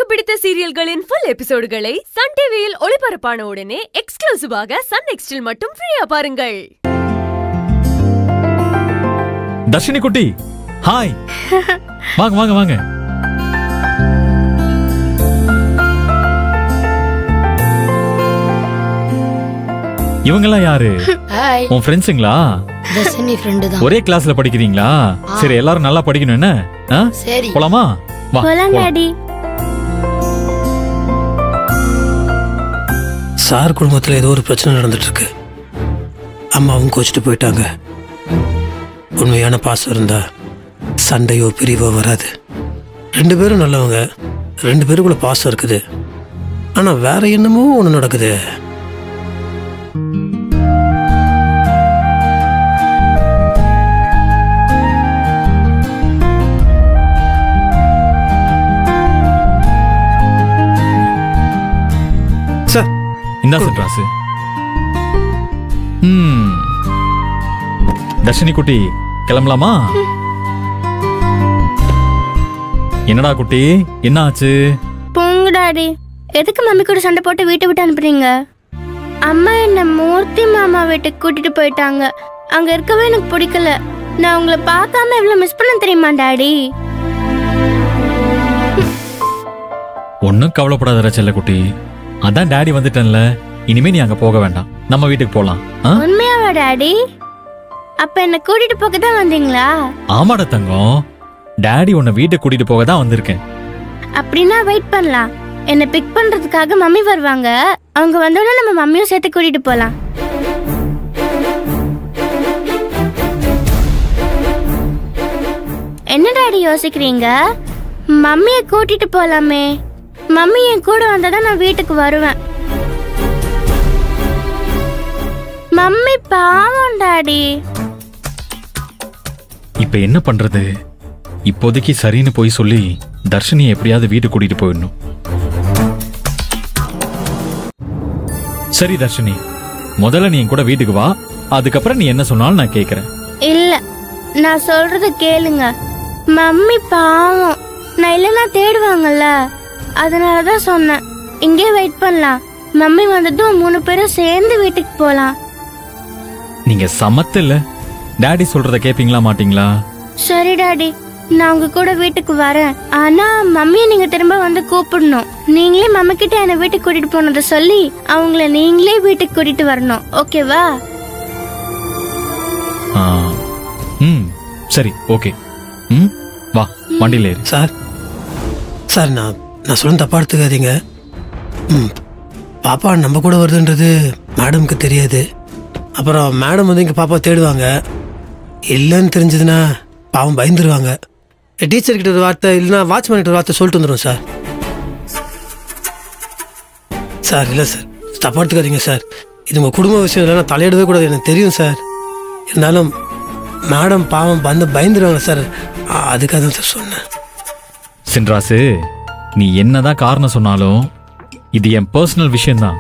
பிடித்த சீரியல்களின் full எபிசோடுகளை Sun டிவியில் ஒளிபரப்பான உடனே எக்ஸ்க்ளூசிவாக சன் நெக்ஸ்டில் மட்டும் ஃப்ரீயா பாருங்கள் தர்ஷினி குட்டி ஹாய் வாங்க வாங்க வாங்க இவங்கெல்லாம் யாரு ஹாய் உன் ஃப்ரெண்ட்ஸுங்களா தர்ஷினி ஃப்ரெண்டு தான் ஒரே கிளாஸ்ல படிக்கிறீங்களா சரி எல்லாரும் நல்லா படிக்கணும் என்ன ஆ? சரி போலாமா வா போலாம் போலாம். டாடி சார் குடும்பத்தில் ஏதோ ஒரு பிரச்சனை நடந்துட்டு இருக்கு அம்மாவும் கோச்சிட்டு போயிட்டாங்க உண்மையான பாசம் இருந்தா சண்டையோ பிரிவோ வராது ரெண்டு பேரும் நல்லவங்க ரெண்டு பேருக்குள்ள பாசம் இருக்குது ஆனா வேற என்னமோ ஒன்று நடக்குது சார் இந்தா சின்ராசு ம் தர்ஷினி குட்டி கிளம்பலாமா என்னடா குட்டி என்ன ஆச்சு போங்க டாடி எதுக்கு மம்மி கூட சண்டை போட்டு வீட்டை விட்டு அனுப்புறீங்க அம்மா என்ன மூர்த்தி மாமா வீட்டுக்கு கூட்டிட்டு போயிட்டாங்க அங்க இருக்கவே எனக்கு பிடிக்கல நான் உங்களை பார்க்காம எவ்வளவு மிஸ் பண்ண தெரியுமா டாடி ஒன்னும் கவலைப்படாதடா செல்லக்குட்டி அதான் டாடி வந்துட்டேன்ல இனிமே நீ அங்க போக வேண்டாம் நம்ம வீட்டுக்கு போலாம் ஆ? உண்மையாவா டாடி அப்ப என்ன கூட்டிட்டு போக தான் வந்தீங்களா ஆமாடா தங்கம் டாடி உன்னை வீட்டுக்கு கூட்டிட்டு போக தான் வந்திருக்கேன் அப்படின்னா வெயிட் பண்ணலாம் என்ன பிக் பண்றதுக்காக மம்மி வருவாங்க அவங்க வந்தோடனே நம்ம மம்மியும் சேர்த்து கூட்டிட்டு போலாம் என்ன டாடி யோசிக்கிறீங்க மம்மியை கூட்டிட்டு போலாமே மம்மி என் கூட வந்தாதான் நான் வீட்டுக்கு வருவேன் மம்மி பாவம் டாடி இப்ப என்ன பண்றது இப்போதைக்கு சரின்னு போய் சொல்லி தர்ஷினி எப்படியாவது வீட்டுக்கு கூட்டிட்டு போயிடணும் சரி தர்ஷினி முதல்ல நீ என் கூட வீட்டுக்கு வா அதுக்கப்புறம் நீ என்ன சொன்னாலும் நான் கேக்குறேன் இல்ல நான் சொல்றத கேளுங்க மம்மி பாவம் நான் இல்லைன்னா தேடுவாங்கல்ல அதனாலதான் சொன்னேன் இங்கே வெயிட் பண்ணலாம் மம்மி வந்ததும் மூணு பேரும் சேர்ந்து வீட்டுக்கு போலாம் நீங்க சமத்து இல்ல டாடி சொல்றத கேப்பீங்களா மாட்டீங்களா சரி டாடி நான் உங்க கூட வீட்டுக்கு வரேன் ஆனா மம்மியை நீங்க திரும்ப வந்து கூப்பிடணும் நீங்களே மம்மி கிட்ட என்ன வீட்டுக்கு கூட்டிட்டு போனதை சொல்லி அவங்கள நீங்களே வீட்டுக்கு கூட்டிட்டு வரணும் ஓகேவா ஆ, ம் சரி ஓகே ம் வா வண்டியில ஏறு சார் சார் நான் நான் சொல்ல தப்பா எடுத்துக்காதீங்க ம் பாப்பா நம்ம கூட வருதுன்றது மேடம்க்கு தெரியாது அப்புறம் மேடம் வந்து இங்கே பாப்பா தேடுவாங்க இல்லைன்னு தெரிஞ்சதுன்னா பாவம் பயந்துருவாங்க டீச்சர் கிட்ட ஒரு வார்த்தை இல்லைன்னா வாட்ச்மேன் கிட்ட ஒரு வார்த்தை சொல்லிட்டு வந்துடும் சார் சார் இல்லை சார் தப்பா எடுத்துக்காதீங்க சார் இது உங்கள் குடும்ப விஷயம் இல்லை நான் தலையிடவே கூடாது எனக்கு தெரியும் சார் இருந்தாலும் மேடம் பாவம் வந்து பயந்துருவாங்க சார் அ- அதுக்காக தான் சார் சொன்னேன் சின்ராசு நீ என்னதான் காரணம் சொன்னாலும் இது என் பர்சனல் விஷயம்தான்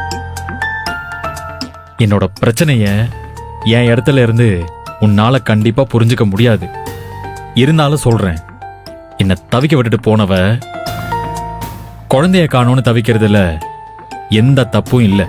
என்னோட பிரச்சனைய என் இடத்துல இருந்து உன்னால கண்டிப்பா புரிஞ்சுக்க முடியாது இருந்தாலும் சொல்றேன் என்னை தவிக்க விட்டுட்டு போனவ குழந்தைய காணோன்னு தவிக்கிறதுல எந்த தப்பும் இல்லை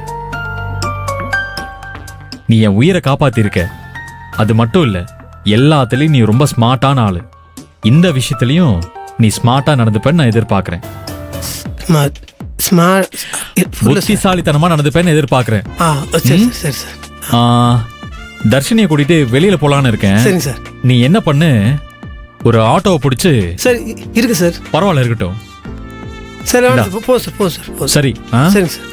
நீ என் உயிரை காப்பாத்திருக்க அது மட்டும் இல்ல எல்லாத்துலயும் நீ ரொம்ப ஸ்மார்ட்டான ஆளு இந்த விஷயத்துலயும் நீ ஸ்மார்ட்டா நடந்துப்பேன்னு நான் எதிர்பார்க்கறேன் ஸ்மார்ட் ஸ்மார்ட் புத்திசாலித்தனமா நடந்துப்பேன்னு எதிர்பார்க்கறேன் ஆ சரி சார் சரி சார் ஆ, தர்ஷினியை கூட்டிட்டு வெளியில போலான்னு இருக்கேன் சரிங்க சார் நீ என்ன பண்ணு ஒரு ஆட்டோவை பிடிச்சு சரி இ- இருக்கு சார் பரவாயில்ல இருக்கட்டும் சரி இந்தா. வேணாம், போ சார் போ சார் போ சார் சரி ஆ? சரிங்க சார்